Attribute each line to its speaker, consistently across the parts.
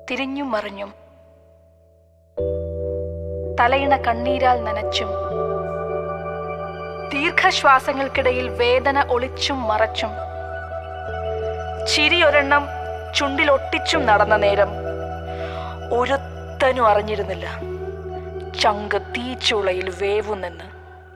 Speaker 1: തിരിഞ്ഞും മറിഞ്ഞും തലയിണ കണ്ണീരാൽ നനച്ചും ദീർഘശ്വാസങ്ങൾക്കിടയിൽ വേദന ഒളിച്ചും മറച്ചും ചിരിയൊരെണ്ണം ചുണ്ടിലൊട്ടിച്ചും നടന്ന നേരം ഒരുത്തനും അറിഞ്ഞിരുന്നില്ല ചങ്ക് തീച്ചുളയിൽ വേവുന്നെന്ന്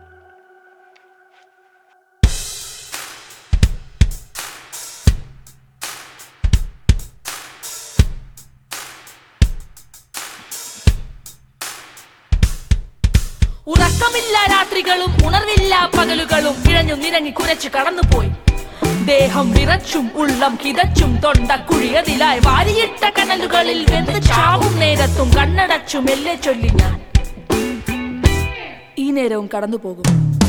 Speaker 2: ഉറക്കമില്ല രാത്രികളും ഉണർവില്ല പകലുകളും ഇഴഞ്ഞു നിരങ്ങി കുരച്ചു കടന്നുപോയി ദേഹം വിറച്ചും ഉള്ളം കിതച്ചും തൊണ്ട കുഴിയതിലായി വാരിയിട്ട കനലുകളിൽ വെന്ത് ചാവും നേരത്തും കണ്ണടച്ചും എല്ലെ ചൊല്ലി ഞാൻ ഈ നേരവും കടന്നു പോകും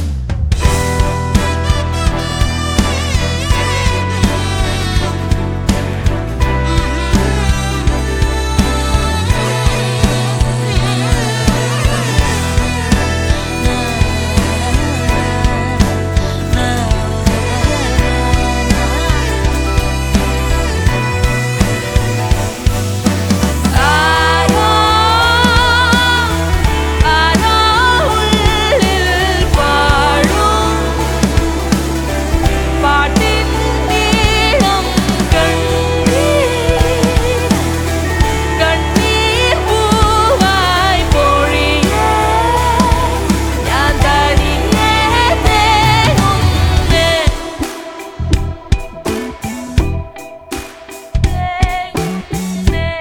Speaker 2: ആരോ ആരോ ഉള്ളിൽ പാടും പാട്ടിൻ നീളം കണ്ണീർ കണ്ണീർ പൂവായി പൊഴിയേ ഞാൻ തനിയെ തേങ്ങുന്നേ തേങ്ങുന്നേ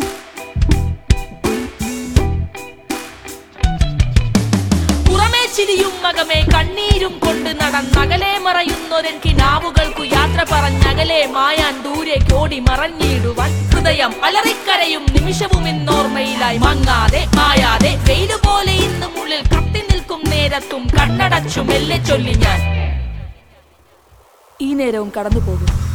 Speaker 2: പുറമേ ചിരിയും മകമേ കണ്ണീരും കൊണ്ട് നടന്നകലെ മറയുന്നൊരൻ കിനാവുകൾക്കു യാത്ര പറഞ്ഞകലെ മായാൻ ദൂരേക്ക് ഓടി മറഞ്ഞിടുവാൻ ഹൃദയം അലറിക്കരയും നിമിഷവും ഇന്നോർമ്മയിലായി മങ്ങാതെ മായാതെ വെയില് പോലെ ഇന്നും ഉള്ളിൽ കത്തി നിൽക്കും നേരത്തും കണ്ണടച്ചു മെല്ലെ ചൊല്ലി ഞാൻ ഈ നേരവും കടന്നു പോകും